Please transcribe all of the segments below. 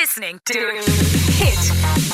listening to Hit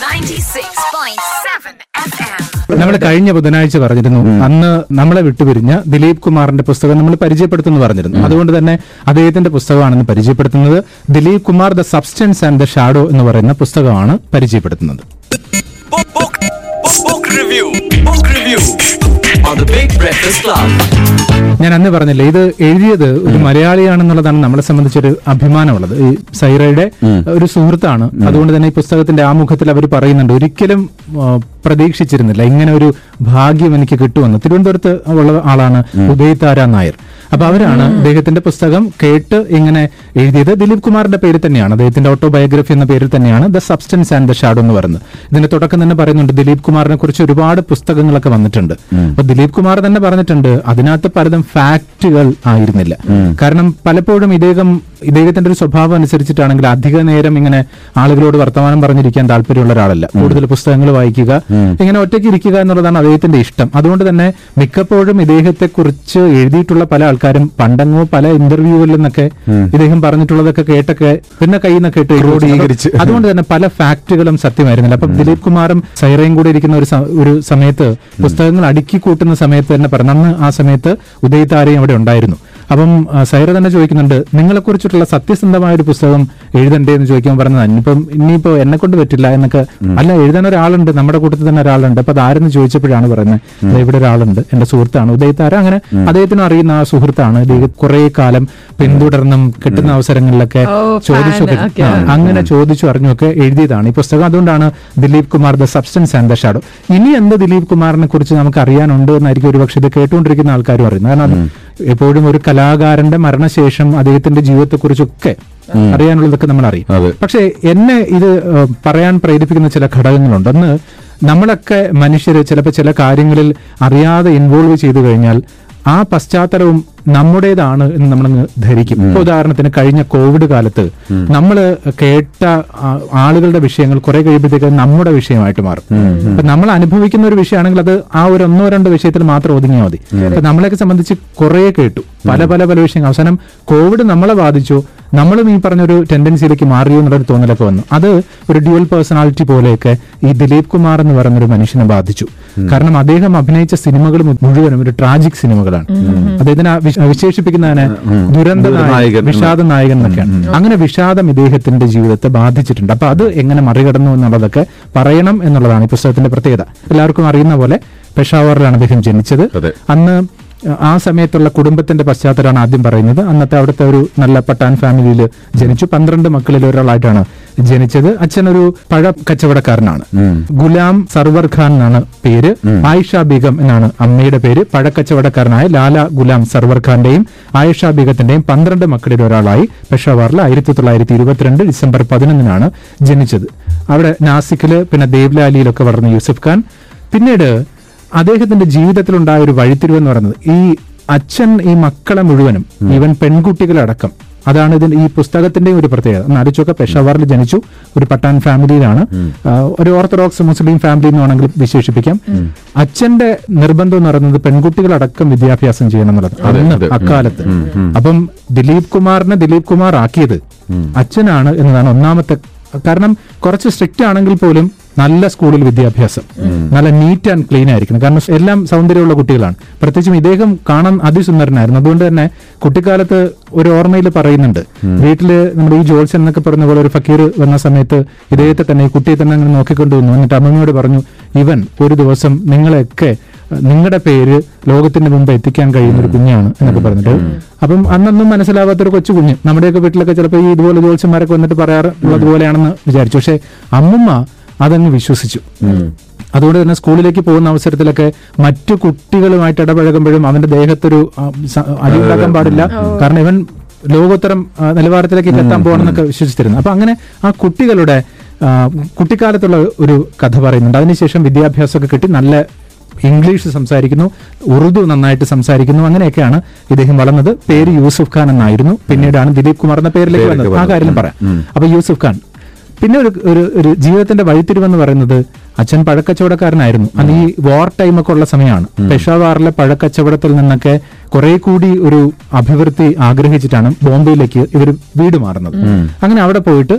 96.7 FM. നമ്മൾ കഴിഞ്ഞ ബുധനാഴ്ച പറഞ്ഞിരുന്നു അന്ന് നമ്മളെ വിട്ടുപിരിഞ്ഞ ദിലീപ് കുമാറിന്റെ പുസ്തകം നമ്മൾ പരിചയപ്പെടുത്തുന്നു പറഞ്ഞിരുന്നു അതുകൊണ്ട് തന്നെ അദ്ദേഹത്തിന്റെ പുസ്തകമാണെന്ന് പരിചയപ്പെടുത്തുന്നത് Dilip Kumar the substance and the shadow എന്ന് പറയുന്ന പുസ്തകമാണ് പരിചയപ്പെടുത്തുന്നത് Book, book, book, book review. Book review on the Big Breakfast Club. ഞാൻ അന്ന് പറഞ്ഞില്ലേ ഇത് എഴുതിയത് ഒരു മലയാളിയാണെന്നുള്ളതാണ് നമ്മളെ സംബന്ധിച്ചൊരു അഭിമാനമുള്ളത് ഈ സൈറയുടെ ഒരു സുഹൃത്താണ് അതുകൊണ്ട് തന്നെ ഈ പുസ്തകത്തിന്റെ ആമുഖത്തിൽ അവർ പറയുന്നുണ്ട് ഒരിക്കലും ആ, പ്രതീക്ഷിച്ചിരുന്നില്ല ഇങ്ങനെ ഒരു ഭാഗ്യം എനിക്ക് കിട്ടുമെന്ന് തിരുവനന്തപുരത്ത് ഉള്ള ആളാണ് ഉദയതാര നായർ അപ്പൊ അവരാണ് അദ്ദേഹത്തിന്റെ പുസ്തകം കേട്ട് ഇങ്ങനെ എഴുതിയത് ദിലീപ് കുമാറിന്റെ പേര് തന്നെയാണ് അദ്ദേഹത്തിന്റെ ഓട്ടോബയോഗ്രഫി എന്ന പേരിൽ തന്നെയാണ് the substance and the shadow എന്ന് പറയുന്നത് ഇതിന്റെ തുടക്കം തന്നെ പറയുന്നുണ്ട് ദിലീപ് കുമാറിനെ കുറിച്ച് ഒരുപാട് പുസ്തകങ്ങളൊക്കെ വന്നിട്ടുണ്ട് അപ്പൊ ദിലീപ് കുമാർ തന്നെ പറഞ്ഞിട്ടുണ്ട് അതിനകത്ത് പലതും ഫാക്റ്റുകൾ ആയിരുന്നില്ല കാരണം പലപ്പോഴും ഇദ്ദേഹം ഇദ്ദേഹത്തിന്റെ ഒരു സ്വഭാവം അനുസരിച്ചിട്ടാണെങ്കിൽ അധിക നേരം ഇങ്ങനെ ആളുകളോട് വർത്തമാനം പറഞ്ഞിരിക്കാൻ താല്പര്യമുള്ള ഒരാളല്ല കൂടുതൽ പുസ്തകങ്ങൾ വായിക്കുക ഇങ്ങനെ ഒറ്റയ്ക്ക് ഇരിക്കുക എന്നുള്ളതാണ് അദ്ദേഹത്തിന്റെ ഇഷ്ടം അതുകൊണ്ട് തന്നെ മിക്കപ്പോഴും ഇദ്ദേഹത്തെ കുറിച്ച് എഴുതിയിട്ടുള്ള പല ആൾക്കാരും പണ്ടങ്ങോ പല ഇന്റർവ്യൂവിൽ നിന്നൊക്കെ ഇദ്ദേഹം പറഞ്ഞിട്ടുള്ളതൊക്കെ കേട്ടൊക്കെ പിന്നെ കയ്യിൽ നിന്നൊക്കെ ഇട്ട് എഴുതി വെച്ചു. അതുകൊണ്ട് തന്നെ പല ഫാക്ടുകളും സത്യമായിരുന്നില്ല അപ്പം ദിലീപ് കുമാറും സൈറയും കൂടി ഇരിക്കുന്ന ഒരു സ- ഒരു സമയത്ത് പുസ്തകങ്ങൾ അടുക്കി കൂട്ടുന്ന സമയത്ത് തന്നെ പറഞ്ഞു അന്ന് ആ സമയത്ത് ഉദയതാരയും അവിടെ ഉണ്ടായിരുന്നു അപ്പം ആ, സൈറ തന്നെ ചോദിക്കുന്നുണ്ട് നിങ്ങളെ കുറിച്ചിട്ടുള്ള സത്യസന്ധമായ ഒരു പുസ്തകം എഴുതണ്ടേ എന്ന് ചോദിക്കുമ്പോൾ പറഞ്ഞത് ഇനിയിപ്പം ഇനിയിപ്പോ എന്നെ കൊണ്ട് പറ്റില്ല എന്നൊക്കെ അല്ല എഴുതാൻ ഒരാളുണ്ട് നമ്മുടെ കൂട്ടത്തിൽ തന്നെ ഒരാളുണ്ട് അപ്പൊ അതാരെന്ന് ചോദിച്ചപ്പോഴാണ് പറയുന്നത് "ദേ ഇവിടെ ഒരാളുണ്ട് എന്റെ സുഹൃത്താണ് ഉദയതാര അങ്ങനെ അദ്ദേഹത്തിനും അറിയുന്ന ആ സുഹൃത്താണ് ഇദ്ദേഹം കുറെ കാലം പിന്തുടർന്നും കിട്ടുന്ന അവസരങ്ങളിലൊക്കെ ചോദിച്ചൊക്കെ ആ, അങ്ങനെ ചോദിച്ചു അറിഞ്ഞൊക്കെ എഴുതിയതാണ് ഈ പുസ്തകം അതുകൊണ്ടാണ് Dilip Kumar the substance and the shadow ഇനി എന്ത് ദിലീപ് കുമാറിനെ കുറിച്ച് നമുക്ക് അറിയാനുണ്ട് എന്നായിരിക്കും ഒരുപക്ഷെ ഇത് കേട്ടുകൊണ്ടിരിക്കുന്ന ആൾക്കാരും അറിയുന്നത് കാരണം അത് എപ്പോഴും ഒരു കലാകാരന്റെ മരണശേഷം അദ്ദേഹത്തിന്റെ ജീവിതത്തെക്കുറിച്ചൊക്കെ അറിയാനുള്ളതൊക്കെ നമ്മൾ അറിയും പക്ഷെ എന്നെ ഇത് ഏഹ്, പറയാൻ പ്രേരിപ്പിക്കുന്ന ചില ഘടകങ്ങളുണ്ട് ഒന്ന് നമ്മളൊക്കെ മനുഷ്യര് ചിലപ്പോൾ ചില കാര്യങ്ങളിൽ അറിയാതെ ഇൻവോൾവ് ചെയ്തു കഴിഞ്ഞാൽ ആ പശ്ചാത്തലവും നമ്മുടേതാണ് എന്ന് നമ്മളങ്ങ് ധരിക്കും ഇപ്പൊ ഉദാഹരണത്തിന് കഴിഞ്ഞ കോവിഡ് കാലത്ത് നമ്മൾ കേട്ട ആ, ആളുകളുടെ വിഷയങ്ങൾ കുറെ കഴിയുമ്പോഴത്തേക്ക് നമ്മുടെ വിഷയമായിട്ട് മാറും അപ്പൊ നമ്മൾ അനുഭവിക്കുന്ന ഒരു വിഷയമാണെങ്കിൽ അത് ആ ഒരു ഒന്നോ രണ്ടോ വിഷയത്തിൽ മാത്രം ഒതുങ്ങിയാൽ മതി അപ്പൊ നമ്മളെയൊക്കെ സംബന്ധിച്ച് കുറെ കേട്ടു പല പല പല വിഷയങ്ങൾ അവസാനം കോവിഡ് നമ്മളെ ബാധിച്ചു നമ്മളും ഈ പറഞ്ഞൊരു ടെൻഡൻസിയിലേക്ക് മാറിയോ എന്നുള്ളൊരു തോന്നലൊക്കെ വന്നു അത് ഒരു ഡ്യുവൽ പേഴ്സണാലിറ്റി പോലെയൊക്കെ ഈ ദിലീപ് കുമാർ എന്ന് പറയുന്ന ഒരു മനുഷ്യനെ ബാധിച്ചു കാരണം അദ്ദേഹം അഭിനയിച്ച സിനിമകൾ മു- മുഴുവനും ഒരു ട്രാജിക് സിനിമകളാണ് അദ്ദേഹത്തിനെ വിശ- വിശേഷിപ്പിക്കുന്നതിന് ദുരന്ത നായകൻ വിഷാദ നായകൻ എന്നൊക്കെയാണ് അങ്ങനെ വിഷാദം ഇദ്ദേഹത്തിന്റെ ജീവിതത്തെ ബാധിച്ചിട്ടുണ്ട് അപ്പൊ അത് എങ്ങനെ മറികടന്നു എന്നുള്ളതൊക്കെ പറയണം എന്നുള്ളതാണ് ഈ പുസ്തകത്തിന്റെ പ്രത്യേകത എല്ലാവർക്കും അറിയുന്ന പോലെ പെഷാവറിലാണ് അദ്ദേഹം ജനിച്ചത് അന്ന് ആ സമയത്തുള്ള കുടുംബത്തിന്റെ പശ്ചാത്തലമാണ് ആദ്യം പറയുന്നത് അന്നത്തെ അവിടുത്തെ ഒരു നല്ല പട്ടാൻ ഫാമിലിയിൽ ജനിച്ചു പന്ത്രണ്ട് മക്കളിൽ ഒരാളായിട്ടാണ് ജനിച്ചത് അച്ഛനൊരു പഴ കച്ചവടക്കാരനാണ് ഗുലാം സർവർ ഖാൻ എന്നാണ് പേര് ആയിഷ ബീഗം എന്നാണ് അമ്മയുടെ പേര് പഴക്കച്ചവടക്കാരനായ ലാല ഗുലാം സർവർ ഖാന്റെയും ആയിഷ ബീഗത്തിന്റെയും പന്ത്രണ്ട് മക്കളിൽ ഒരാളായി പെഷവാറിൽ ആയിരത്തി തൊള്ളായിരത്തി ഇരുപത്തിരണ്ട് ഡിസംബർ പതിനൊന്നിനാണ് ജനിച്ചത് അവിടെ നാസിക്കില് പിന്നെ ദേവ്ലാലിയിലൊക്കെ വളർന്ന യൂസഫ് ഖാൻ പിന്നീട് അദ്ദേഹത്തിന്റെ ജീവിതത്തിലുണ്ടായ ഒരു വഴിത്തിരിവ് എന്ന് പറയുന്നത് ഈ അച്ഛൻ ഈ മക്കളെ മുഴുവനും ഈവൻ പെൺകുട്ടികളടക്കം അതാണ് ഇതിന്റെ ഈ പുസ്തകത്തിന്റെ ഒരു പ്രത്യേകത ഒന്ന് ആലോചിച്ചൊക്കെ പെഷവാറിൽ ജനിച്ചു ഒരു പട്ടാൻ ഫാമിലിയിലാണ് ആ, ഒരു ഓർത്തഡോക്സ് മുസ്ലിം ഫാമിലി എന്ന് വേണമെങ്കിൽ വിശേഷിപ്പിക്കാം അച്ഛന്റെ നിർബന്ധം എന്ന് പറയുന്നത് പെൺകുട്ടികളടക്കം വിദ്യാഭ്യാസം ചെയ്യണം എന്നുള്ളത് അന്ന് അക്കാലത്ത് അപ്പം ദിലീപ് കുമാറിനെ ദിലീപ് കുമാർ ആക്കിയത് അച്ഛനാണ് എന്നതാണ് ഒന്നാമത്തെ കാരണം കുറച്ച് സ്ട്രിക്റ്റ് ആണെങ്കിൽ പോലും നല്ല സ്കൂളിൽ വിദ്യാഭ്യാസം നല്ല നീറ്റ് ആൻഡ് ക്ലീൻ ആയിരിക്കണം കാരണം എല്ലാം സൗന്ദര്യമുള്ള കുട്ടികളാണ് പ്രത്യേകിച്ചും ഇദ്ദേഹം കാണാൻ അതിസുന്ദരനായിരുന്നു അതുകൊണ്ട് തന്നെ കുട്ടിക്കാലത്ത് ഒരു ഓർമ്മയിൽ പറയുന്നുണ്ട് വീട്ടില് നമ്മുടെ ഈ ജോൾസൻ എന്നൊക്കെ പറഞ്ഞ പോലെ ഒരു ഫക്കീർ വന്ന സമയത്ത് ഇദ്ദേഹത്തെ തന്നെ ഈ കുട്ടിയെ തന്നെ അങ്ങനെ നോക്കിക്കൊണ്ടു വന്നു എന്നിട്ട് അമ്മയോട് പറഞ്ഞു ഇവൻ ഒരു ദിവസം നിങ്ങളെയൊക്കെ നിങ്ങളുടെ പേര് ലോകത്തിന്റെ മുമ്പ് എത്തിക്കാൻ കഴിയുന്ന ഒരു കുഞ്ഞാണ് എന്നൊക്കെ പറഞ്ഞിട്ട് അപ്പം അന്നൊന്നും മനസ്സിലാവാത്ത ഒരു കൊച്ചു കുഞ്ഞ് നമ്മുടെയൊക്കെ വീട്ടിലൊക്കെ ചിലപ്പോൾ ഈ ഇതുപോലെ ജോത്സ്യന്മാരൊക്കെ വന്നിട്ട് പറയാറുള്ളത് പോലെയാണെന്ന് വിചാരിച്ചു പക്ഷെ അമ്മുമ്മ അതങ്ങ് വിശ്വസിച്ചു അതുകൊണ്ട് തന്നെ സ്കൂളിലേക്ക് പോകുന്ന അവസരത്തിലൊക്കെ മറ്റു കുട്ടികളുമായിട്ട് ഇടപഴകുമ്പോഴും അവന്റെ ദേഹത്തൊരു ആ, സ- അടിയുണ്ടാക്കാൻ പാടില്ല കാരണം ഇവൻ ലോകോത്തരം ആ, നിലവാരത്തിലേക്ക് എത്താൻ പോകണമെന്നൊക്കെ വിശ്വസിച്ചിരുന്നു അപ്പൊ അങ്ങനെ ആ കുട്ടികളുടെ ആ, കുട്ടിക്കാലത്തുള്ള ഒരു കഥ പറയുന്നുണ്ട് അതിനുശേഷം വിദ്യാഭ്യാസമൊക്കെ കിട്ടി നല്ല ഇംഗ്ലീഷ് സംസാരിക്കുന്നു ഉറുദു നന്നായിട്ട് സംസാരിക്കുന്നു അങ്ങനെയൊക്കെയാണ് ഇദ്ദേഹം വളർന്നത് പേര് യൂസുഫ് ഖാൻ എന്നായിരുന്നു പിന്നീടാണ് ദിലീപ് കുമാർ എന്ന പേരിലേക്ക് വന്നത് ആ കാര്യം പറയാം അപ്പൊ യൂസുഫ് ഖാൻ പിന്നെ ഒരു ഒരു ഒരു ജീവിതത്തിന്റെ വഴിത്തിരിവെന്ന് പറയുന്നത് അച്ഛൻ പഴക്കച്ചവടക്കാരനായിരുന്നു അന്ന് ഈ വാർ ടൈം ഒക്കെ ഉള്ള സമയമാണ് പെഷാവാറിലെ പഴക്കച്ചവടത്തിൽ നിന്നൊക്കെ കുറെ കൂടി ഒരു അഭിവൃദ്ധി ആഗ്രഹിച്ചിട്ടാണ് ബോംബെയിലേക്ക് ഇവർ വീട് മാറുന്നത് അങ്ങനെ അവിടെ പോയിട്ട്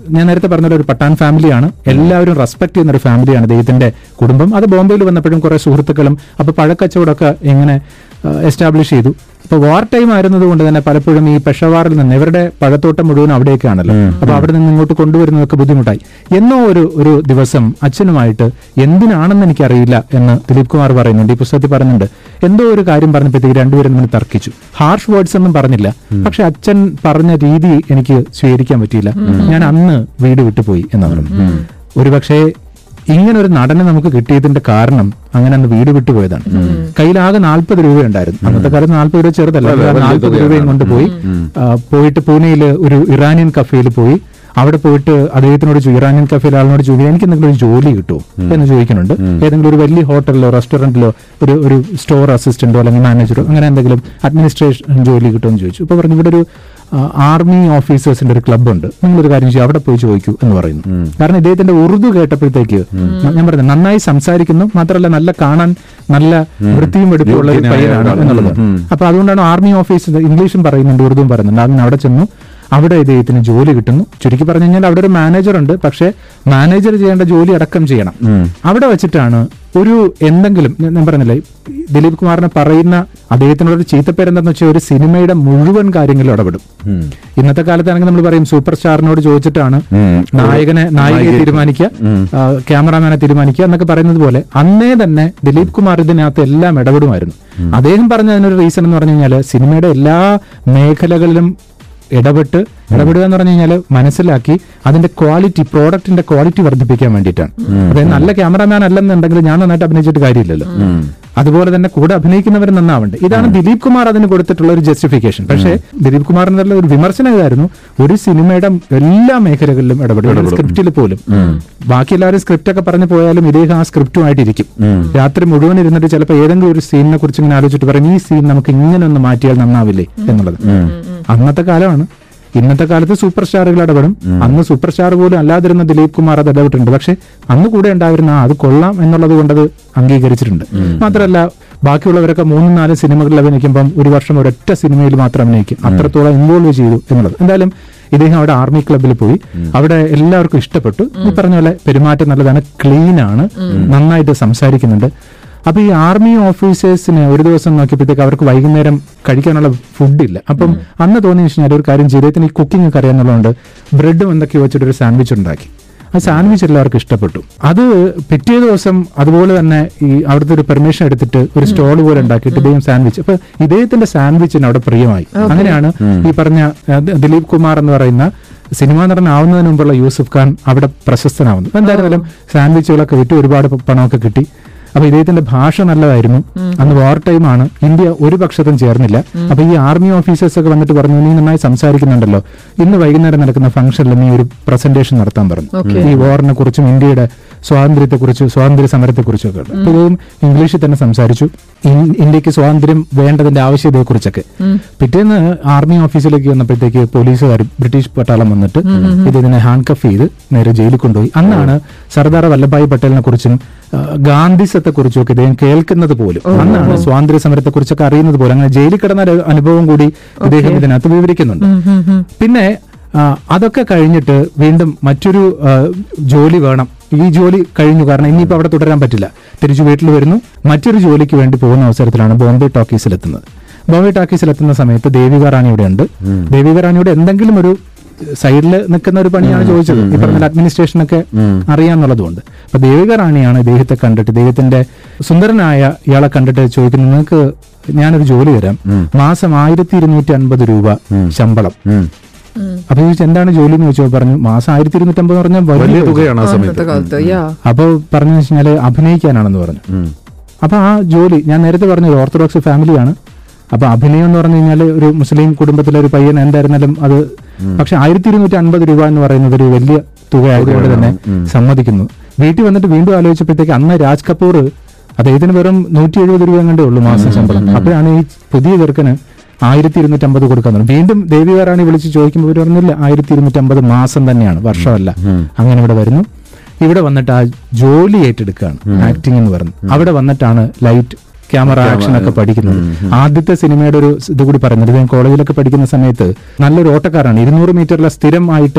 ഞാൻ നേരത്തെ പറഞ്ഞ പോലെ ഒരു പട്ടാൻ ഫാമിലിയാണ് എല്ലാവരും റെസ്പെക്ട് ചെയ്യുന്ന ഒരു ഫാമിലിയാണ് ദൈവത്തിന്റെ കുടുംബം അത് ബോംബെയിൽ വന്നപ്പോഴും കുറെ സുഹൃത്തുക്കളും അപ്പൊ പഴക്കച്ചവടമൊക്കെ ഇങ്ങനെ എസ്റ്റാബ്ലിഷ് ചെയ്തു അപ്പൊ വാർ ടൈം ആയിരുന്നത് കൊണ്ട് തന്നെ പലപ്പോഴും ഈ പെഷവാറിൽ നിന്ന് ഇവരുടെ പഴത്തോട്ടം മുഴുവൻ അവിടേക്കാണല്ലോ അപ്പൊ അവിടെ നിന്ന് ഇങ്ങോട്ട് കൊണ്ടുവരുന്നതൊക്കെ ബുദ്ധിമുട്ടായി എന്നോ ഒരു ഒരു ദിവസം അച്ഛനുമായിട്ട് എന്തിനാണെന്ന് എനിക്കറിയില്ല എന്ന് ദിലീപ് കുമാർ പറയുന്നുണ്ട് ഈ പുസ്തകത്തിൽ പറയുന്നുണ്ട് എന്തോ ഒരു കാര്യം പറഞ്ഞപ്പോഴത്തേക്ക് രണ്ടുപേരും തമ്മിൽ തർക്കിച്ചു ഹാർഷ് വേർഡ്സ് ഒന്നും പറഞ്ഞില്ല പക്ഷെ അച്ഛൻ പറഞ്ഞ രീതി എനിക്ക് സ്വീകരിക്കാൻ പറ്റിയില്ല ഞാൻ അന്ന് വീട് വിട്ടുപോയി എന്ന് പറഞ്ഞു ഒരുപക്ഷെ ഇങ്ങനെ ഒരു നടനെ നമുക്ക് കിട്ടിയതിന്റെ കാരണം അങ്ങനെ അന്ന് വീട് വിട്ടുപോയതാണ് കയ്യിലാകെ നാൽപ്പത് രൂപ ഉണ്ടായിരുന്നു അന്നത്തെ കാലത്ത് നാൽപ്പത് രൂപ ചെറുതല്ല നാൽപ്പത് രൂപയും കൊണ്ട് പോയി ആ, പോയിട്ട് പൂനെയിൽ ഒരു ഇറാനിയൻ കഫേയിൽ പോയി അവിടെ പോയിട്ട് അദ്ദേഹത്തിനോട് ചോ- ഇറാനിയൻ കഫേയിൽ ആളിനോട് ചോദിക്കും എനിക്ക് എന്തെങ്കിലും ഒരു ജോലി കിട്ടുമോ എന്ന് ചോദിക്കുന്നുണ്ട് ഏതെങ്കിലും ഒരു വലിയ ഹോട്ടലിലോ റെസ്റ്റോറന്റിലോ ഒരു ഒരു സ്റ്റോർ അസിസ്റ്റന്റോ അല്ലെങ്കിൽ മാനേജറോ അങ്ങനെ എന്തെങ്കിലും അഡ്മിനിസ്ട്രേഷൻ ജോലി കിട്ടുമോ എന്ന് ചോദിച്ചു ഇപ്പൊ പറഞ്ഞു ഇവിടെ ഒരു ആർമി ഓഫീസേഴ്സിന്റെ ഒരു ക്ലബ് ഉണ്ട് നിങ്ങളൊരു കാര്യം ചെയ്യും അവിടെ പോയി ചോദിക്കൂ എന്ന് പറയുന്നു കാരണം ഇദ്ദേഹത്തിന്റെ ഉറുദു കേട്ടപ്പോഴത്തേക്ക് ഞാൻ പറഞ്ഞു നന്നായി സംസാരിക്കുന്നു മാത്രമല്ല നല്ല കാണാൻ നല്ല വൃത്തിയും വെടുപ്പുള്ള ഒരു പയ്യനാണ് എന്നുള്ളത് അപ്പൊ അതുകൊണ്ടാണ് ആർമി ഓഫീസ് ഇംഗ്ലീഷും പറയുന്നുണ്ട് ഉറുദുവും പറയുന്നുണ്ട് അങ്ങനെ അവിടെ ചെന്നു അവിടെ ഇദ്ദേഹത്തിന് ജോലി കിട്ടുന്നു ചുരുക്കി പറഞ്ഞു കഴിഞ്ഞാൽ അവിടെ ഒരു മാനേജർ ഉണ്ട് പക്ഷെ മാനേജർ ചെയ്യേണ്ട ജോലി അടക്കം ചെയ്യണം അവിടെ വെച്ചിട്ടാണ് ഒരു എന്തെങ്കിലും ഞാൻ ഞാൻ പറഞ്ഞില്ലേ ദിലീപ് കുമാറിനെ പറയുന്ന അദ്ദേഹത്തിനോട് ഒരു ചീത്തപ്പേരെന്താന്ന് വെച്ചാൽ ഒരു സിനിമയുടെ മുഴുവൻ കാര്യങ്ങളിലും ഇടപെടും ഇന്നത്തെ കാലത്താണെങ്കിൽ നമ്മൾ പറയും സൂപ്പർ സ്റ്റാറിനോട് ചോദിച്ചിട്ടാണ് നായകനെ നായികയെ തീരുമാനിക്കുക ആ, ക്യാമറാമാനെ തീരുമാനിക്കുക എന്നൊക്കെ പറയുന്നത് പോലെ അന്നേ തന്നെ ദിലീപ് കുമാർ ഇതിനകത്ത് എല്ലാം ഇടപെടുമായിരുന്നു അദ്ദേഹം പറഞ്ഞ അതിനൊരു റീസൺ എന്ന് പറഞ്ഞു കഴിഞ്ഞാൽ സിനിമയുടെ എല്ലാ മേഖലകളിലും ഇടപെട്ട് ഇടപെടുക എന്ന് പറഞ്ഞു കഴിഞ്ഞാൽ മനസ്സിലാക്കി അതിന്റെ ക്വാളിറ്റി പ്രോഡക്റ്റിന്റെ ക്വാളിറ്റി വർദ്ധിപ്പിക്കാൻ വേണ്ടിയിട്ടാണ് അതായത് നല്ല ക്യാമറാമാൻ അല്ലെന്നുണ്ടെങ്കിൽ ഞാൻ നന്നായിട്ട് അഭിനയിച്ചിട്ട് കാര്യമില്ലല്ലോ അതുപോലെ തന്നെ കൂടെ അഭിനയിക്കുന്നവർ നന്നാവണ്ട് ഇതാണ് ദിലീപ് കുമാർ അതിന് കൊടുത്തിട്ടുള്ള ഒരു ജസ്റ്റിഫിക്കേഷൻ പക്ഷേ ദിലീപ് കുമാറിന്റെ ഒരു വിമർശനം ഇതായിരുന്നു ഒരു സിനിമയുടെ എല്ലാ മേഖലകളിലും ഇടപെടും സ്ക്രിപ്റ്റിൽ പോലും ബാക്കി എല്ലാവരും സ്ക്രിപ്റ്റ് ഒക്കെ പറഞ്ഞു പോയാലും ഇദ്ദേഹം ആ സ്ക്രിപ്റ്റുമായിട്ടിരിക്കും രാത്രി മുഴുവൻ ഇരുന്നിട്ട് ചിലപ്പോൾ ഏതെങ്കിലും ഒരു സീനിനെ കുറിച്ച് ഇങ്ങനെ ആലോചിച്ചിട്ട് പറയും ഈ സീൻ നമുക്ക് ഇങ്ങനെ ഒന്ന് മാറ്റിയാൽ നന്നാവില്ലേ എന്നുള്ളത് അന്നത്തെ കാലമാണ് ഇന്നത്തെ കാലത്ത് സൂപ്പർ സ്റ്റാറുകൾ ഇടപെടും അന്ന് സൂപ്പർ സ്റ്റാർ പോലും അല്ലാതിരുന്ന ദിലീപ് കുമാർ അത് ഇടപെട്ടിട്ടുണ്ട് പക്ഷെ അന്ന് കൂടെ ഉണ്ടായിരുന്ന ആ, അത് കൊള്ളാം എന്നുള്ളത് കൊണ്ട് അത് അംഗീകരിച്ചിട്ടുണ്ട് മാത്രമല്ല ബാക്കിയുള്ളവരൊക്കെ മൂന്നും നാലും സിനിമകളിൽ അഭിനയിക്കുമ്പം ഒരു വർഷം ഒരൊറ്റ സിനിമയിൽ മാത്രം അഭിനയിക്കും അത്രത്തോളം ഇൻവോൾവ് ചെയ്തു എന്നുള്ളത് എന്തായാലും ഇദ്ദേഹം അവിടെ ആർമി ക്ലബ്ബിൽ പോയി അവിടെ എല്ലാവർക്കും ഇഷ്ടപ്പെട്ടു ഈ പറഞ്ഞ പോലെ പെരുമാറ്റം നല്ലതാണ് ക്ലീൻ ആണ് നന്നായിട്ട് സംസാരിക്കുന്നുണ്ട് അപ്പൊ ഈ ആർമി ഓഫീസേഴ്സിന് ഒരു ദിവസം നോക്കിയപ്പോഴത്തേക്ക് അവർക്ക് വൈകുന്നേരം കഴിക്കാനുള്ള ഫുഡില്ല അപ്പം അന്ന് തോന്നി വെച്ചാൽ ഒരു കാര്യം ചെയ്തതിന് ഈ കുക്കിംഗ് ഒക്കെ അറിയാന്നുള്ളതുകൊണ്ട് ബ്രെഡും എന്തൊക്കെ വെച്ചിട്ട് ഒരു സാൻഡ്വിച്ച് ഉണ്ടാക്കി ആ സാൻഡ്വിച്ച് എല്ലാവർക്കും ഇഷ്ടപ്പെട്ടു അത് പിറ്റേ ദിവസം അതുപോലെ തന്നെ ഈ അവിടുത്തെ ഒരു പെർമിഷൻ എടുത്തിട്ട് ഒരു സ്റ്റോൾ പോലെ ഉണ്ടാക്കിയിട്ട് ഇദ്ദേഹം സാൻഡ്വിച്ച് അപ്പൊ ഇദ്ദേഹത്തിന്റെ സാൻഡ്വിച്ചിന് അവിടെ പ്രിയമായി അങ്ങനെയാണ് ഈ പറഞ്ഞ ആ, ദ- ദിലീപ് കുമാർ എന്ന് പറയുന്ന സിനിമാ നടനാവുന്നതിന് മുമ്പുള്ള യൂസുഫ് ഖാൻ അവിടെ പ്രശസ്തനാവുന്നു എന്തായിരുന്നാലും സാൻഡ്വിച്ചുകളൊക്കെ വിറ്റ് ഒരുപാട് പ- പണമൊക്കെ കിട്ടി അപ്പൊ ഇദ്ദേഹത്തിന്റെ ഭാഷ നല്ലതായിരുന്നു അന്ന് വാർ ടൈമാണ് ഇന്ത്യ ഒരു പക്ഷത്തും ചേർന്നില്ല അപ്പൊ ഈ ആർമി ഓഫീസേഴ്സ് ഒക്കെ വന്നിട്ട് പറഞ്ഞു നീ നന്നായി സംസാരിക്കുന്നുണ്ടല്ലോ ഇന്ന് വൈകുന്നേരം നടക്കുന്ന ഫംഗ്ഷനിൽ നീ ഒരു പ്രസന്റേഷൻ നടത്താൻ പറഞ്ഞു ഈ വാറിനെ കുറിച്ചും ഇന്ത്യയുടെ സ്വാതന്ത്ര്യത്തെക്കുറിച്ചും സ്വാതന്ത്ര്യ സമരത്തെക്കുറിച്ചും ഒക്കെ അപ്പൊ ഇദ്ദേഹം ഇംഗ്ലീഷിൽ തന്നെ സംസാരിച്ചു ഇൻ- ഇന്ത്യക്ക് സ്വാതന്ത്ര്യം വേണ്ടതിന്റെ ആവശ്യതയെക്കുറിച്ചൊക്കെ പിറ്റേന്ന് ആർമി ഓഫീസിലേക്ക് വന്നപ്പോഴത്തേക്ക് പോലീസുകാർ ബ്രിട്ടീഷ് പട്ടാളം വന്നിട്ട് ഇതിനെ ഹാൻഡ് കഫ് ചെയ്ത് നേരെ ജയിലിൽ കൊണ്ടുപോയി അന്നാണ് സർദാർ വല്ലഭായ് പട്ടേലിനെ കുറിച്ചും ഗാന്ധിസത്തെ കുറിച്ചും ഒക്കെ ഇദ്ദേഹം കേൾക്കുന്നത് പോലും അന്നാണ് സ്വാതന്ത്ര്യ സമരത്തെ കുറിച്ചൊക്കെ അറിയുന്നത് പോലും അങ്ങനെ ജയിലിൽ കിടന്ന ഒരു അനുഭവം കൂടി ഇദ്ദേഹം ഇതിനകത്ത് വിവരിക്കുന്നുണ്ട് പിന്നെ ആ, അതൊക്കെ കഴിഞ്ഞിട്ട് വീണ്ടും മറ്റൊരു ആ, ജോലി വേണം ഈ ജോലി കഴിഞ്ഞു കാരണം ഇനിയിപ്പോ അവിടെ തുടരാൻ പറ്റില്ല തിരിച്ചു വീട്ടിൽ വരുന്നു മറ്റൊരു ജോലിക്ക് വേണ്ടി പോകുന്ന അവസരത്തിലാണ് ബോംബെ ടോക്കീസിൽ എത്തുന്നത് ബോംബെ ടോക്കീസിൽ എത്തുന്ന സമയത്ത് ദേവിക റാണി ഇവിടെ ഉണ്ട് ദേവിക റാണിയുടെ എന്തെങ്കിലും ഒരു സൈഡിൽ നിൽക്കുന്ന ഒരു പണിയാണ് ചോദിച്ചത് ഈ പറഞ്ഞ അഡ്മിനിസ്ട്രേഷൻ ഒക്കെ അറിയാന്നുള്ളതുകൊണ്ട് അപ്പൊ ദേവിക റാണിയാണ് ഇദ്ദേഹത്തെ കണ്ടിട്ട് ഇദ്ദേഹത്തിന്റെ സുന്ദരനായ ഇയാളെ കണ്ടിട്ട് ചോദിക്കുന്നത് നിങ്ങൾക്ക് ഞാനൊരു ജോലി തരാം മാസം ആയിരത്തി ഇരുന്നൂറ്റി അൻപത് രൂപ ശമ്പളം അപ്പൊ ചോദിച്ചു എന്താണ് ജോലി എന്ന് ചോദിച്ചപ്പോൾ പറഞ്ഞു മാസം ആയിരത്തി ഇരുന്നൂറ്റി അമ്പത് പറഞ്ഞാൽ വലിയ വലിയ തുക തുകയാണ് ആ അന്നത്തെ സമയത്ത് കാലത്ത് യാ അപ്പൊ പറഞ്ഞു വെച്ചാല് അഭിനയിക്കാനാണെന്ന് പറഞ്ഞു അപ്പൊ ആ ജോലി ഞാൻ നേരത്തെ പറഞ്ഞു ഒരു ഓർത്തഡോക്സ് ഫാമിലിയാണ് അപ്പൊ അഭിനയം എന്ന് പറഞ്ഞു കഴിഞ്ഞാൽ ഒരു മുസ്ലിം കുടുംബത്തിലെ ഒരു പയ്യൻ എന്തായിരുന്നാലും അത് പക്ഷെ ആയിരത്തി ഇരുന്നൂറ്റി അൻപത് രൂപ എന്ന് പറയുന്നത് ഒരു വലിയ തുക ആയതുകൊണ്ട് തന്നെ സമ്മതിക്കുന്നു വീട്ടിൽ വന്നിട്ട് വീണ്ടും ആലോചിച്ചപ്പോഴത്തേക്ക് അന്ന് രാജ് കപൂർ അദ്ദേഹത്തിന് വെറും നൂറ്റി എഴുപത് രൂപ കണ്ടേ ഉള്ളൂ മാസം ശമ്പളം അപ്പോഴാണ് ഈ പുതിയ ചെറുക്കന് ആയിരത്തി ഇരുന്നൂറ്റി അമ്പത് കൊടുക്കാൻ തുടങ്ങി വീണ്ടും ദേവികാറാണി വിളിച്ച് ചോദിക്കുമ്പോൾ ഇവർ പറഞ്ഞില്ല ആയിരത്തി ഇരുന്നൂറ്റി അമ്പത് മാസം തന്നെയാണ് വർഷമല്ല അങ്ങനെ ഇവിടെ വരുന്നു ഇവിടെ വന്നിട്ട് ആ ജോലി ഏറ്റെടുക്കുകയാണ് ആക്ടിംഗ് എന്ന് പറഞ്ഞു അവിടെ വന്നിട്ടാണ് ലൈറ്റ് ക്യാമറ ആക്ഷൻ ഒക്കെ പഠിക്കുന്നത് ആദ്യത്തെ സിനിമയുടെ ഒരു ഇത് കൂടി പറയുന്നത് ഞാൻ കോളേജിലൊക്കെ പഠിക്കുന്ന സമയത്ത് നല്ലൊരു ഓട്ടക്കാരാണ് ഇരുന്നൂറ് മീറ്ററിലെ സ്ഥിരമായിട്ട്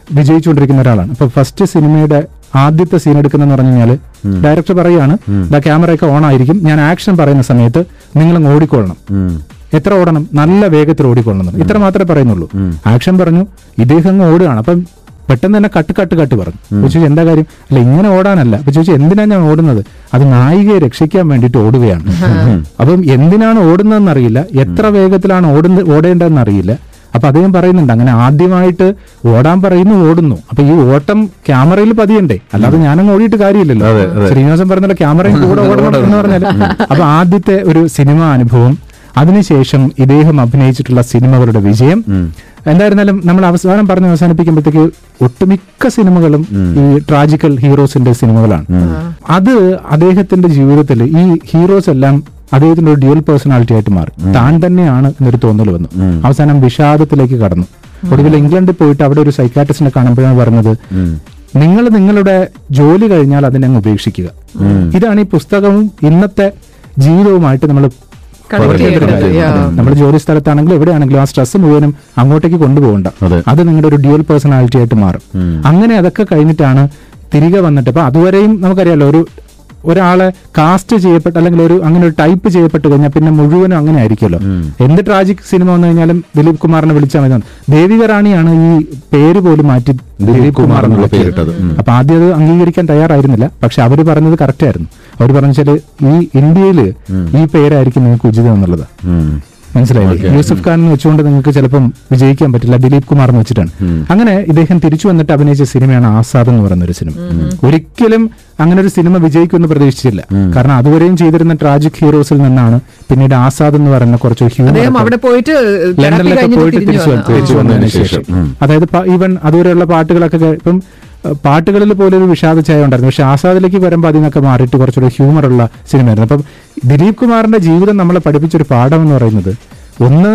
വിജയിച്ചുകൊണ്ടിരിക്കുന്ന ഒരാളാണ് അപ്പൊ ഫസ്റ്റ് സിനിമയുടെ ആദ്യത്തെ സീൻ എടുക്കുന്ന പറഞ്ഞു കഴിഞ്ഞാൽ ഡയറക്ടർ പറയാണ് ദാ ക്യാമറയൊക്കെ ഓൺ ആയിരിക്കും ഞാൻ ആക്ഷൻ പറയുന്ന സമയത്ത് നിങ്ങൾ ഓടിക്കൊള്ളണം എത്ര ഓടണം നല്ല വേഗത്തിൽ ഓടിക്കൊള്ളണം എന്ന്. ഇത്ര മാത്രമേ പറയുന്നുള്ളൂ ആക്ഷൻ പറഞ്ഞു ഇദ്ദേഹം അങ്ങ് ഓടുകയാണ് അപ്പം പെട്ടെന്ന് തന്നെ കട്ട് കട്ട് കട്ട് പറഞ്ഞു അപ്പൊ ചോദിച്ചു എന്താ കാര്യം അല്ല ഇങ്ങനെ ഓടാനല്ല അപ്പൊ ചോദിച്ചു എന്തിനാ ഞാൻ ഓടുന്നത് അത് നായികയെ രക്ഷിക്കാൻ വേണ്ടിയിട്ട് ഓടുകയാണ് അപ്പം എന്തിനാണ് ഓടുന്നതെന്ന് അറിയില്ല എത്ര വേഗത്തിലാണ് ഓടുന്ന ഓടേണ്ടതെന്ന് അറിയില്ല അപ്പൊ അദ്ദേഹം പറയുന്നുണ്ട് അങ്ങനെ ആദ്യമായിട്ട് ഓടാൻ പറയുന്നു ഓടുന്നു അപ്പൊ ഈ ഓട്ടം ക്യാമറയിൽ പതിയണ്ടേ അല്ലാതെ ഞാനങ്ങ് ഓടിയിട്ട് കാര്യമില്ലല്ലോ ശ്രീനിവാസൻ പറഞ്ഞല്ലോ ക്യാമറയും കൂടെ ഓടണം എന്ന് പറഞ്ഞാൽ അപ്പൊ ആദ്യത്തെ ഒരു സിനിമ അനുഭവം അതിനുശേഷം ഇദ്ദേഹം അഭിനയിച്ചിട്ടുള്ള സിനിമകളുടെ വിജയം എന്തായിരുന്നാലും നമ്മൾ അവസാനം പറഞ്ഞ് അവസാനിപ്പിക്കുമ്പോഴത്തേക്ക് ഒട്ടുമിക്ക സിനിമകളും ഈ ട്രാജിക്കൽ ഹീറോസിന്റെ സിനിമകളാണ് അത് അദ്ദേഹത്തിന്റെ ജീവിതത്തിൽ ഈ ഹീറോസ് എല്ലാം അദ്ദേഹത്തിന്റെ ഒരു ഡ്യുവൽ പേഴ്സണാലിറ്റി ആയിട്ട് മാറി താൻ തന്നെയാണ് എന്നൊരു തോന്നൽ വന്നു അവസാനം വിഷാദത്തിലേക്ക് കടന്നു ഒടുവിൽ ഇംഗ്ലണ്ടിൽ പോയിട്ട് അവിടെ ഒരു സൈക്കാട്രിസ്റ്റിനെ കാണുമ്പോഴാണ് പറഞ്ഞത് നിങ്ങൾ നിങ്ങളുടെ ജോലി കഴിഞ്ഞാൽ അതിനെ അങ്ങ് ഉപേക്ഷിക്കുക ഇതാണ് ഈ പുസ്തകവും ഇന്നത്തെ ജീവിതവുമായിട്ട് നമ്മൾ Connect ചെയ്യേണ്ടത്, yeah. നമ്മൾ ജോലി സ്ഥലത്താണെങ്കിലും എവിടെയാണെങ്കിലും ആ സ്ട്രെസ് മുഴുവനും അങ്ങോട്ടേക്ക് കൊണ്ടുപോകണ്ട അതെ. അത് നിങ്ങളുടെ ഒരു ഡ്യുവൽ പേഴ്സണാലിറ്റി ആയിട്ട് മാറും അങ്ങനെ അതൊക്കെ കഴിഞ്ഞിട്ടാണ് തിരികെ വന്നിട്ട് അപ്പൊ അതുവരെയും നമുക്കറിയാലോ ഒരു ഒരാളെ കാസ്റ്റ് ചെയ്യപ്പെട്ട് അല്ലെങ്കിൽ ഒരു അങ്ങനെ ഒരു ടൈപ്പ് ചെയ്യപ്പെട്ട് കഴിഞ്ഞാൽ പിന്നെ മുഴുവനും അങ്ങനെ ആയിരിക്കുമല്ലോ എന്ത് ട്രാജിക് സിനിമ വന്നു കഴിഞ്ഞാലും ദിലീപ് കുമാറിനെ വിളിച്ചാൽ മതി ദേവിക റാണിയാണ് ഈ പേര് പോലും മാറ്റി ദിലീപ് കുമാർ എന്നുള്ള പേരിട്ടത്. ഉം. അപ്പൊ ആദ്യം അത് അംഗീകരിക്കാൻ തയ്യാറായിരുന്നില്ല പക്ഷെ അവര് പറഞ്ഞത് കറക്റ്റ് ആയിരുന്നു അവർ പറഞ്ഞാല് ഈ ഇന്ത്യയില് ഈ പേരായിരിക്കും നിങ്ങൾക്ക് ഉചിതം എന്നുള്ളത് മനസ്സിലായില്ലേ യൂസഫ് ഖാൻ എന്ന് വെച്ചുകൊണ്ട് നിങ്ങൾക്ക് ചിലപ്പം വിജയിക്കാൻ പറ്റില്ല ദിലീപ് കുമാർ എന്ന് വെച്ചിട്ടാണ് അങ്ങനെ ഇദ്ദേഹം തിരിച്ചു വന്നിട്ട് അഭിനയിച്ച സിനിമയാണ് ആസാദ് എന്ന് പറയുന്ന ഒരു സിനിമ ഒരിക്കലും അങ്ങനെ ഒരു സിനിമ വിജയിക്കുമെന്ന് പ്രതീക്ഷിച്ചില്ല കാരണം അതുവരെയും ചെയ്തിരുന്ന ട്രാജിക് ഹീറോസിൽ നിന്നാണ് പിന്നീട് ആസാദ് എന്ന് പറയുന്ന കുറച്ച് ഹ്യൂമർ അദ്ദേഹം അവിടെ പോയിട്ട് തെറാപ്പി ലണ്ടനിലൊക്കെ കഴിഞ്ഞിട്ട് പോയിട്ട് തിരിഞ്ഞു തിരിച്ചു വന്നു. വന്നു തിരിച്ചു വന്നതിന് ശേഷം അതായത് ഈവൻ അതുവരെയുള്ള പാട്ടുകളൊക്കെ കേ- ഇപ്പം അഹ് പാട്ടുകളിൽ പോലും ഒരു വിഷാദ ഛായ ഉണ്ടായിരുന്നു പക്ഷെ ആസാദിലേക്ക് വരുമ്പോൾ അതിൽ നിന്നൊക്കെ മാറിയിട്ട് കുറച്ചുകൂടി ഹ്യൂമർ ഉള്ള സിനിമയായിരുന്നു അപ്പം ദിലീപ് കുമാറിന്റെ ജീവിതം നമ്മളെ പഠിപ്പിച്ചൊരു പാഠം എന്ന് പറയുന്നത് ഒന്ന്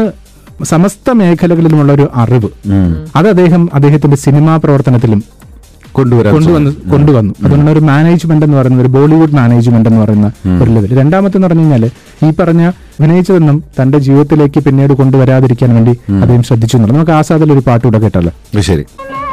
സമസ്ത മേഖലകളിലുമുള്ള ഒരു അറിവ് അത് അദ്ദേഹം അദ്ദേഹത്തിന്റെ സിനിമാ പ്രവർത്തനത്തിലും കൊണ്ടുവരാൻ കൊണ്ടുവന്ന് കൊണ്ടുവന്നു അതുകൊണ്ട് ഒരു മാനേജ്മെന്റ് എന്ന് പറയുന്നത് ഒരു ബോളിവുഡ് മാനേജ്മെന്റ് എന്ന് പറയുന്ന ഒരു ലെവൽ രണ്ടാമത്തെ എന്ന് പറഞ്ഞു കഴിഞ്ഞാൽ ഈ പറഞ്ഞ അഭിനയിച്ചതൊന്നും തന്റെ ജീവിതത്തിലേക്ക് പിന്നീട് കൊണ്ടുവരാതിരിക്കാൻ വേണ്ടി അദ്ദേഹം ശ്രദ്ധിച്ചു എന്നുള്ളത് നമുക്ക് ആസാദിൽ ഒരു പാട്ട് കൂടെ കേട്ടല്ലോ ഇത് ശരി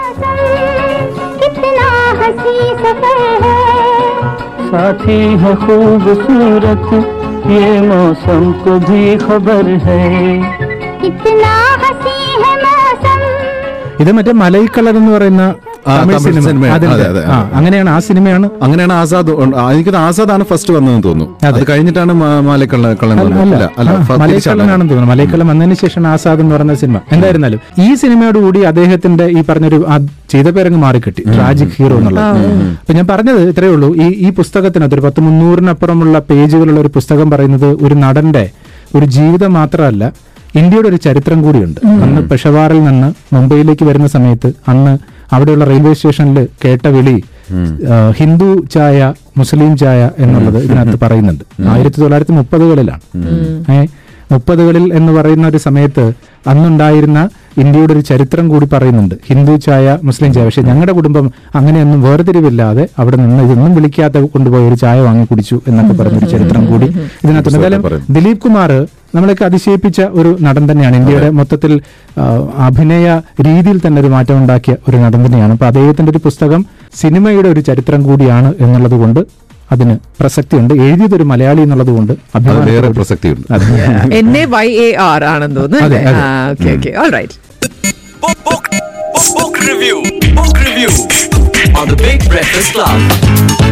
कितना हसी सफर है साथी है खूबसूरत ये मौसम को भी खबर है कितना हसी है मौसम ഇത് മറ്റേ മലൈക്കളർ എന്ന് പറയുന്ന ആ, തമിഴ് തമിഴ് സിനിമ സിനിമയാണ്. അതിന്റെ- അതെ, അതെ, ആ, അതെ. അങ്ങനെയാണ് ആ സിനിമയാണ് അങ്ങനെയാണ് ആസാദ് ഉണ്ട്. ആ, എനിക്കത് ആസാദാണ് ഫസ്റ്റ് വന്നതെന്ന് തോന്നുന്നു അത് കഴിഞ്ഞിട്ടാണ് മാ- മാലക്കള്ള കള്ളൻ വന്നത്. അല്ല അല്ല അല്ല ആ, ഫ- തിരിച്ചാണ്. മലൈക്കള്ളനാണെന്ന് തോന്നുന്നു മലൈക്കള്ളം വന്നതിന് ശേഷം ആസാദ് എന്ന് പറയുന്ന സിനിമ എന്തായിരുന്നാലും ഈ സിനിമയോടുകൂടി അദ്ദേഹത്തിന്റെ ഈ പറഞ്ഞൊരു ആ ചെയ്ത പേരങ്ങ് മാറിക്കിട്ടി ട്രാജിക് ഹീറോ എന്നുള്ളത് അപ്പൊ ഞാൻ പറഞ്ഞത് ഇത്രയേ ഉള്ളൂ ഈ ഈ പുസ്തകത്തിനകത്ത് ഒരു പത്ത് മുന്നൂറിനപ്പുറമുള്ള പേജുകളുള്ള ഒരു പുസ്തകം പറയുന്നത് ഒരു നടന്റെ ഒരു ജീവിതം മാത്രമല്ല ഇന്ത്യയുടെ ഒരു ചരിത്രം കൂടിയുണ്ട് അന്ന് പെഷവാറിൽ നിന്ന് മുംബൈയിലേക്ക് വരുന്ന സമയത്ത് അന്ന് അവിടെയുള്ള റെയിൽവേ സ്റ്റേഷനിൽ കേട്ട വിളി ആ, ഹിന്ദു ചായ മുസ്ലിം ചായ എന്നുള്ളത് ഇതിനകത്ത് പറയുന്നുണ്ട് ആയിരത്തി തൊള്ളായിരത്തി മുപ്പതുകളിലാണ് ഏ മുപ്പതുകളിൽ എന്ന് പറയുന്ന ഒരു സമയത്ത് അന്നുണ്ടായിരുന്ന ഇന്ത്യയുടെ ഒരു ചരിത്രം കൂടി പറയുന്നുണ്ട് ഹിന്ദു ചായ മുസ്ലിം ചായ പക്ഷെ ഞങ്ങളുടെ കുടുംബം അങ്ങനെയൊന്നും വേർതിരിവില്ലാതെ അവിടെ നിന്ന് ഇതൊന്നും വിളിക്കാതെ കൊണ്ടുപോയി ഒരു ചായ വാങ്ങി കുടിച്ചു എന്നൊക്കെ പറഞ്ഞൊരു ചരിത്രം കൂടി ഇതിനകത്ത് എന്തായാലും പറയുന്നു. ദിലീപ് കുമാർ നമ്മളൊക്കെ അതിശയിപ്പിച്ച ഒരു നടൻ തന്നെയാണ് ഇന്ത്യയുടെ മൊത്തത്തിൽ ആ, അഭിനയ രീതിയിൽ തന്നെ ഒരു മാറ്റം ഉണ്ടാക്കിയ ഒരു നടൻ തന്നെയാണ് അപ്പൊ അദ്ദേഹത്തിന്റെ ഒരു പുസ്തകം സിനിമയുടെ ഒരു ചരിത്രം കൂടിയാണ് എന്നുള്ളത് കൊണ്ട് അതിന് പ്രസക്തിയുണ്ട് എഴുതിയതൊരു മലയാളി എന്നുള്ളത് കൊണ്ട് അത് വേറെ അഭിമാനത്തോടെ- പ്രസക്തിയുണ്ട് N A Y A R ആണെന്ന് തോന്നുന്നു അതെ, അല്ലേ? അതെ. ആ okay okay all right Book, book, book, book review. Book review on the Big Breakfast Club.